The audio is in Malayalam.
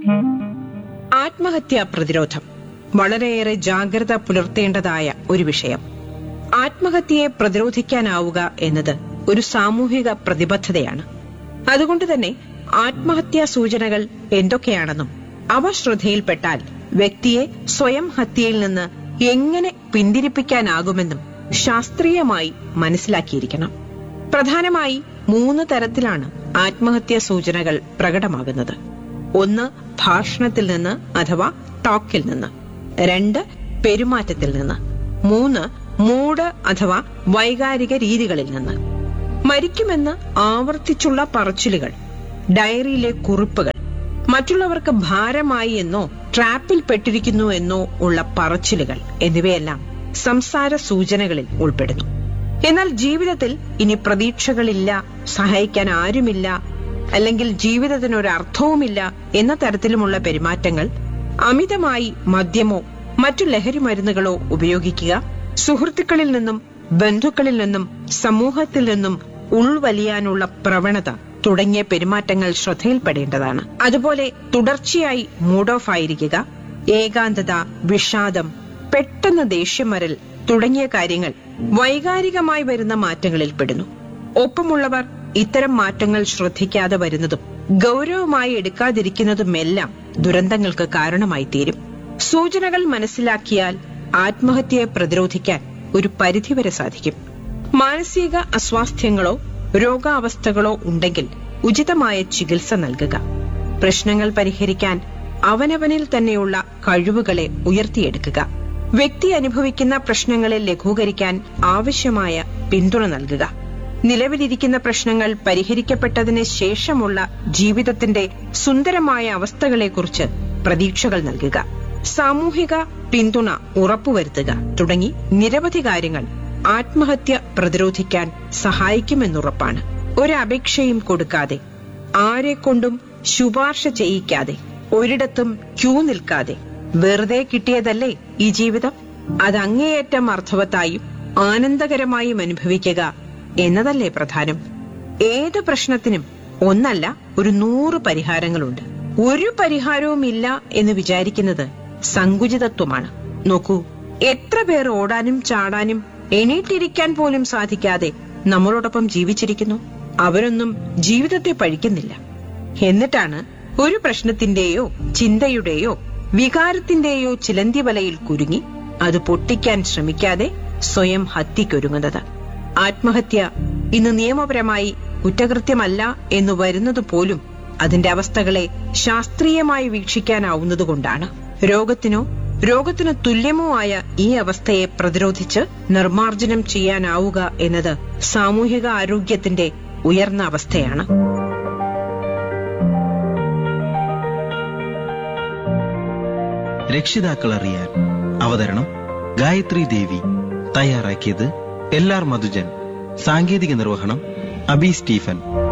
ആത്മഹത്യാ പ്രതിരോധം വളരെയേറെ ജാഗ്രത പുലർത്തേണ്ടതായ ഒരു വിഷയം ആത്മഹത്യയെ പ്രതിരോധിക്കാനാവുക എന്നത് ഒരു സാമൂഹിക പ്രതിബദ്ധതയാണ് അതുകൊണ്ട് തന്നെ ആത്മഹത്യാ സൂചനകൾ എന്തൊക്കെയാണെന്നും അവ ശ്രദ്ധയിൽപ്പെട്ടാൽ വ്യക്തിയെ സ്വയം ഹത്യയിൽ നിന്ന് എങ്ങനെ പിന്തിരിപ്പിക്കാനാകുമെന്നും ശാസ്ത്രീയമായി മനസ്സിലാക്കിയിരിക്കണം പ്രധാനമായി മൂന്ന് തരത്തിലാണ് ആത്മഹത്യാ സൂചനകൾ പ്രകടമാകുന്നത് ഒന്ന് ഭാഷണത്തിൽ നിന്ന് അഥവാ ടോക്കിൽ നിന്ന് രണ്ട് പെരുമാറ്റത്തിൽ നിന്ന് മൂന്ന് മൂഡ് അഥവാ വൈകാരിക രീതികളിൽ നിന്ന് മരിക്കുമെന്ന് ആവർത്തിച്ചുള്ള പറച്ചിലുകൾ ഡയറിയിലെ കുറിപ്പുകൾ മറ്റുള്ളവർക്ക് ഭാരമായി എന്നോ ട്രാപ്പിൽ പെട്ടിരിക്കുന്നു എന്നോ ഉള്ള പറച്ചിലുകൾ എന്നിവയെല്ലാം സംസാര സൂചനകളിൽ ഉൾപ്പെടുന്നു എന്നാൽ ജീവിതത്തിൽ ഇനി പ്രതീക്ഷകളില്ല സഹായിക്കാൻ ആരുമില്ല അല്ലെങ്കിൽ ജീവിതത്തിന് ഒരു അർത്ഥവുമില്ല എന്ന തരത്തിലുമുള്ള പെരുമാറ്റങ്ങൾ അമിതമായി മദ്യമോ മറ്റു ലഹരി മരുന്നുകളോ ഉപയോഗിക്കുക സുഹൃത്തുക്കളിൽ നിന്നും ബന്ധുക്കളിൽ നിന്നും സമൂഹത്തിൽ നിന്നും ഉൾവലിയാനുള്ള പ്രവണത തുടങ്ങിയ പെരുമാറ്റങ്ങൾ ശ്രദ്ധയിൽപ്പെടേണ്ടതാണ് അതുപോലെ തുടർച്ചയായി മൂഡ് ഓഫ് ആയിരിക്കുക ഏകാന്തത വിഷാദം പെട്ടെന്ന് ദേഷ്യം വരൽ തുടങ്ങിയ കാര്യങ്ങൾ വൈകാരികമായി വരുന്ന മാറ്റങ്ങളിൽ പെടുന്നു ഒപ്പമുള്ളവർ ഇത്തരം മാറ്റങ്ങൾ ശ്രദ്ധിക്കാതെ വരുന്നതും ഗൗരവമായി എടുക്കാതിരിക്കുന്നതുമെല്ലാം ദുരന്തങ്ങൾക്ക് കാരണമായി തീരും സൂചനകൾ മനസ്സിലാക്കിയാൽ ആത്മഹത്യയെ പ്രതിരോധിക്കാൻ ഒരു പരിധിവരെ സാധിക്കും മാനസിക അസ്വാസ്ഥ്യങ്ങളോ രോഗാവസ്ഥകളോ ഉണ്ടെങ്കിൽ ഉചിതമായ ചികിത്സ നൽകുക പ്രശ്നങ്ങൾ പരിഹരിക്കാൻ അവനവനിൽ തന്നെയുള്ള കഴിവുകളെ ഉയർത്തിയെടുക്കുക വ്യക്തി അനുഭവിക്കുന്ന പ്രശ്നങ്ങളെ ലഘൂകരിക്കാൻ ആവശ്യമായ പിന്തുണ നൽകുക നിലവിലിരിക്കുന്ന പ്രശ്നങ്ങൾ പരിഹരിക്കപ്പെട്ടതിന് ശേഷമുള്ള ജീവിതത്തിന്റെ സുന്ദരമായ അവസ്ഥകളെക്കുറിച്ച് പ്രതീക്ഷകൾ നൽകുക സാമൂഹിക പിന്തുണ ഉറപ്പുവരുത്തുക തുടങ്ങി നിരവധി കാര്യങ്ങൾ ആത്മഹത്യ പ്രതിരോധിക്കാൻ സഹായിക്കുമെന്നുറപ്പാണ് ഒരപേക്ഷയും കൊടുക്കാതെ ആരെക്കൊണ്ടും ശുപാർശ ചെയ്യിക്കാതെ ഒരിടത്തും ക്യൂ നിൽക്കാതെ വെറുതെ കിട്ടിയതല്ലേ ഈ ജീവിതം അത് അങ്ങേയറ്റം അർത്ഥവത്തായും ആനന്ദകരമായും അനുഭവിക്കുക എന്നതല്ലേ പ്രധാനം ഏത് പ്രശ്നത്തിനും ഒന്നല്ല ഒരു നൂറ് പരിഹാരങ്ങളുണ്ട് ഒരു പരിഹാരവും ഇല്ല എന്ന് വിചാരിക്കുന്നത് സങ്കുചിതത്വമാണ് നോക്കൂ എത്ര പേർ ഓടാനും ചാടാനും എണീറ്റിരിക്കാൻ പോലും സാധിക്കാതെ നമ്മളോടൊപ്പം ജീവിച്ചിരിക്കുന്നു അവരൊന്നും ജീവിതത്തെ പഴിക്കുന്നില്ല എന്നിട്ടാണ് ഒരു പ്രശ്നത്തിന്റെയോ ചിന്തയുടെയോ വികാരത്തിന്റെയോ ചിലന്തി വലയിൽ കുരുങ്ങി അത് പൊട്ടിക്കാൻ ശ്രമിക്കാതെ സ്വയം ഹത്യക്കൊരുങ്ങുന്നത് ആത്മഹത്യ ഇന്ന് നിയമപരമായി കുറ്റകൃത്യമല്ല എന്ന് വരുന്നത് പോലും അതിന്റെ അവസ്ഥകളെ ശാസ്ത്രീയമായി വീക്ഷിക്കാനാവുന്നതുകൊണ്ടാണ് രോഗത്തിനോ രോഗത്തിന് തുല്യമോ ആയ ഈ അവസ്ഥയെ പ്രതിരോധിച്ച് നിർമ്മാർജ്ജനം ചെയ്യാനാവുക എന്നത് സാമൂഹിക ആരോഗ്യത്തിന്റെ ഉയർന്ന അവസ്ഥയാണ് രക്ഷിതാക്കൾ അറിയാൻ അവതരണം ഗായത്രി ദേവി തയ്യാറാക്കിയത് എൽ ആർ മധുജൻ സാങ്കേതിക നിർവഹണം അബി സ്റ്റീഫൻ